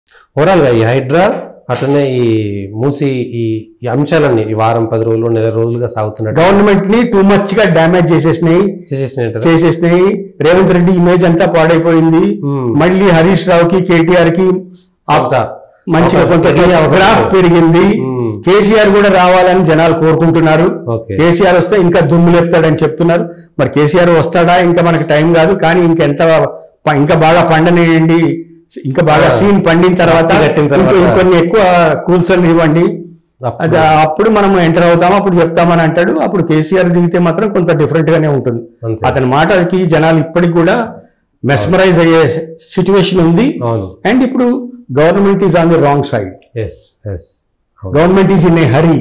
Overall గా ఈ హైడ్రా అట్లనే ఈ మూసి ఈ ఈ అంశాలన్నీ ఈ వారం పది రోజులు నెల రోజులుగా సాగుతున్నట్టు గవర్నమెంట్ ని టూ మచ్ గా డ్యామేజ్ చేసేసినాయి చేసేసినట్టు చేసేసినాయి రేవంత్ రెడ్డి ఇమేజ్ అంతా పాడైపోయింది మళ్ళీ హరీష్ రావుకి కేటీఆర్ కి కొంత మంచిగా ఒక కొంత పెరిగే అవకాశం గ్రాఫ్ ఉంది. పెరిగింది మ్మ్. కేసీఆర్ కూడా రావాలని జనాలు కోరుకుంటున్నారు ఓకే కేసీఆర్ వస్తే ఇంకా దుమ్ము లేపుతాడని చెప్తున్నారు మరి కేసీఆర్ వస్తాడా ఇంకా మనకి టైం కాదు కానీ ఇంకెంత ప- ఇంకా బాగా పండనియండి ఇంకా బాగా ఆ. సీన్ పండిన తర్వాత పత్తి కట్టిన తర్వాత. ఇంకో- ఇంకొన్ని ఎక్కువ కూల్చొని ఇవ్వండి అప్పుడు- అది అప్పుడు మనం ఎంటర్ అవుతాము అప్పుడు చెప్తామని అంటాడు అప్పుడు కేసీఆర్ దిగితే మాత్రం కొంత డిఫరెంట్ గానే ఉంటుంది అంతే. అతని మాటకి జనాలు ఇప్పటికి కూడా మెస్మరైజ్ అయ్యే సిచ్యువేషన్ ఉంది అవును అండ్ ఇప్పుడు government is on the wrong side yes yes government is in a hurry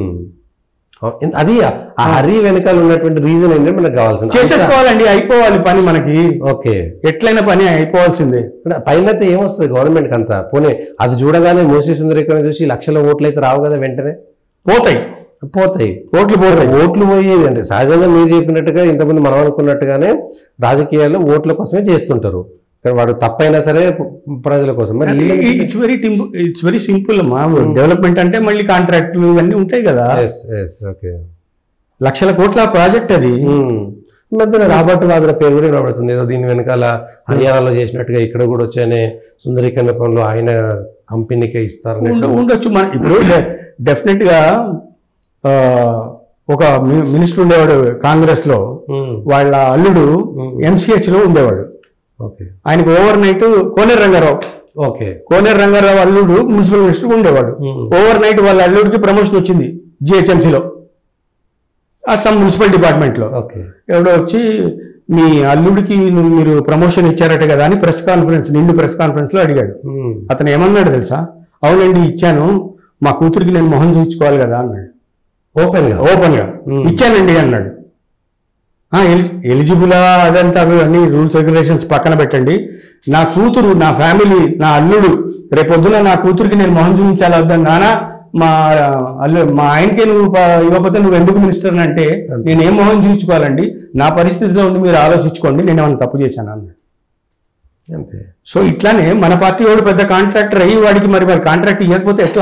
అది ఆ హరి వెనకాల ఉన్నటువంటి రీజన్ ఏంటంటే మనకు కావాల్సింది చేసేసుకోవాలండి అయిపోవాలి పని మనకి ఓకే ఎట్లయినా పని అయిపోవాల్సిందే పైన అయితే ఏమొస్తుంది గవర్నమెంట్ అంతా పోనీ అది చూడగానే మూసీ సుందరీకరణ చూసి లక్షల ఓట్లు అయితే రావు కదా వెంటనే పోతాయి పోతాయి ఓట్లు పోతాయి ఓట్లు పోయేది అంటే సహజంగా మీరు చెప్పినట్టుగా ఇంతకుముందు మనం అనుకున్నట్టుగానే రాజకీయాల్లో ఓట్ల కోసమే చేస్తుంటారు కానీ వాడు తప్పైనా సరే ప్రజల కోసం మరి వీళ్ళకి- it's very it's very simple మా డెవలప్మెంట్ అంటే మళ్ళీ కాంట్రాక్ట్లు ఇవన్నీ ఉంటాయి కదా Yes, yes, okay. లక్షల కోట్ల ప్రాజెక్ట్ అది Hmm. ఈ మధ్యన రాబర్ట్ వాద్ర పేరు కూడా వినబడుతుంది ఏదో దీని వెనకాల హర్యానాలో చేసినట్టుగా ఇక్కడ కూడా వచ్చానే సుందరీకరణ పనులు ఆయన కంపెనీకే ఇస్తారని ఉండ- ఉండొచ్చు మన ఇప్పుడు డెఫినెట్ గా ఆ, ఒక మినిస్టర్ ఉండేవాడు కాంగ్రెస్ లో వాళ్ళ అల్లుడు ఎంసీహెచ్ లో ఉండేవాడు ఓకే ఆయనకు overnight Koneru Rangarao okay Koneru Rangarao అల్లుడు మున్సిపల్ మినిస్టర్ ఉండేవాడు ఓవర్ నైట్ వాళ్ళ అల్లుడికి ప్రమోషన్ వచ్చింది జిహెచ్ఎంసీలో అస్సాం మున్సిపల్ డిపార్ట్మెంట్లో ఓకే ఎవడో వచ్చి మీ అల్లుడికి నువ్వు మీరు ప్రమోషన్ ఇచ్చారట కదా అని ప్రెస్ కాన్ఫరెన్స్ నిండు ప్రెస్ కాన్ఫరెన్స్ లో అడిగాడు అతను ఏమన్నాడు తెలుసా అవునండి ఇచ్చాను మా కూతురికి నేను మొహం చూపించుకోవాలి కదా అన్నాడు ఓపెన్ గా ఓపెన్ గా Hmm. ఇచ్చానండి అన్నాడు "ఆ, ఎలి- ఎలిజిబులా అదంతా అన్ని రూల్స్ రెగ్యులేషన్స్ పక్కన పెట్టండి నా కూతురు నా ఫ్యామిలీ నా అల్లుడు రేపొద్దున నా కూతురికి నేను మొహం చూపించాలి వద్దని నానా మా అల్లు మా ఆయనకే నువ్వు ప- ఇవ్వకపోతే నువ్వు ఎందుకు మినిస్టర్ అంటే నేను ఏం మొహం చూపించుకోవాలండి నా పరిస్థితిలో ఉండి మీరు ఆలోచించుకోండి నేను ఏమైనా తప్పు చేశాను అన్నాడు అంతే సో ఇట్లానే మన పార్టీ వాడు పెద్ద కాంట్రాక్టర్ అయ్యి వాడికి మరి మరి కాంట్రాక్ట్ ఇవ్వకపోతే ఎట్లా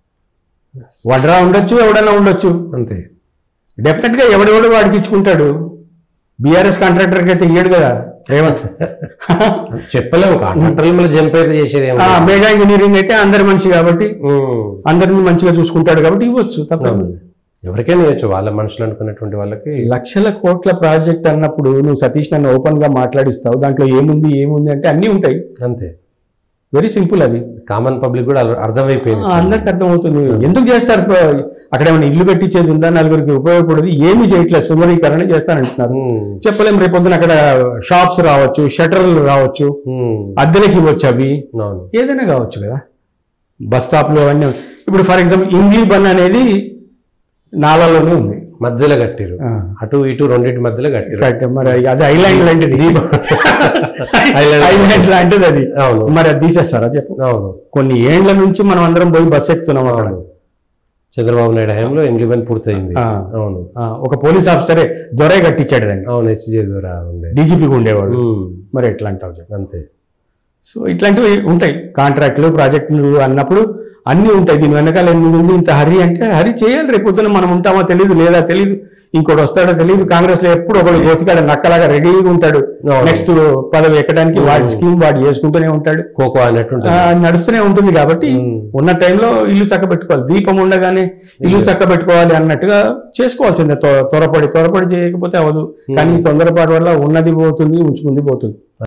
వడ్రా ఉండొచ్చు ఎవడన్నా ఉండొచ్చు అంతే డెఫినెట్ గా ఎవడెవడు వాడికి ఇచ్చుకుంటాడు బీఆర్ఎస్ కాంట్రాక్టర్కి అయితే ఇయ్యడు కదా రేవంత్ చెప్పలేము కాంట్రాక్టర్లు మళ్ళీ జంప్ అయితే చేసేది ఏమో. ఆ, మెగా ఇంజనీరింగ్ అయితే అందరి మనిషి కాబట్టి ఉమ్. అందరిని మంచిగా చూసుకుంటాడు కాబట్టి ఇవ్వచ్చు తప్ప ఎవరికైనా ఇవ్వచ్చు వాళ్ళ మనుషులు అనుకున్నటువంటి వాళ్ళకి లక్షల కోట్ల ప్రాజెక్ట్ అన్నప్పుడు నువ్వు సతీష్ నన్ను ఓపెన్ గా మాట్లాడిస్తావు దాంట్లో ఏముంది ఏముంది అంటే అన్నీ ఉంటాయి అంతే వెరీ సింపుల్ అది కామన్ పబ్లిక్ కూడా అర్థ- అర్థమైపోయింది ఆ, అందరికి అర్థమవుతుంది ఎందుకు చేస్తారు ప- అక్కడ ఏమైనా ఇల్లు కట్టించేది ఉందా నలుగురికి ఉపయోగపడేది ఏమి చేయట్లేదు సుందరీకరణ చేస్తానంటున్నారు ఉమ్. చెప్పలేం రేపొద్దున అక్కడ షాప్స్ రావచ్చు షటర్లు రావచ్చు ఉమ్. అద్దెలకి ఇవ్వచ్చు అవి అవును ఏదైనా కావచ్చు కదా బస్ స్టాప్లో అవన్నీ ఇప్పుడు ఫర్ ఎగ్జాంపుల్ ఇంగ్లీ బన్ అనేది నాలాలోనే ఉంది మధ్యలో కట్టిరు ఆ. అటు ఇటు రెండింటి మధ్యలో కట్టిరు కరెక్ట్. మరి అది ఐలాండ్ లాంటిది ఐలాండ్ ఐలాండ్ లాంటిది అది అవును మరి అది తీసేస్తారా చెప్పు అవును కొన్ని ఏండ్ల నుంచి మనం అందరం పోయి బస్ ఎక్కుతున్నాం అక్కడ అవును చంద్రబాబు నాయుడు హయాంలో ఇంగ్లీబన్ పూర్తయింది ఆ. అవును ఆ, ఒక పోలీస్ ఆఫీసరే దొరే కట్టించాడు దాన్ని అవును హెచ్జే ద్వారా ఉండే డీజీపీగా ఉండేవాడు ఉమ్. మరి ఎట్లా అంటావు చెప్పు అంతే సో ఇట్లాంటివి ఉంటాయి కాంట్రాక్టులు ప్రాజెక్టులు అన్నప్పుడు అన్నీ ఉంటాయి దీని వెనకాల ఎన్ని ఉంది ఇంత హరి అంటే హరి చేయాలి రేపు పొద్దున మనం ఉంటామో తెలియదు లేదా తెలియదు ఇంకోటి వస్తాడో తెలియదు కాంగ్రెస్ లో ఎప్పుడు ఒకడు గోతికాడ నక్కలాగా రెడీగా ఉంటాడు అవును. నెక్స్ట్ పదవి ఎక్కడానికి వాడి స్కీమ్ వాడు చేసుకుంటూనే ఉంటాడు ఖోఖో అన్నట్టు ఆ, నడుస్తూనే ఉంటుంది కాబట్టి ఉన్న టైంలో ఇల్లు చక్క పెట్టుకోవాలి దీపం ఉండగానే ఇల్లు చక్క పెట్టుకోవాలి అన్నట్టుగా చేసుకోవాల్సిందే త్వ- త్వరపడి త్వరపడి చేయకపోతే అవ్వదు కానీ ఈ తొందరపాటు వల్ల ఉన్నది పోతుంది ఉంచుకుంది పోతుంది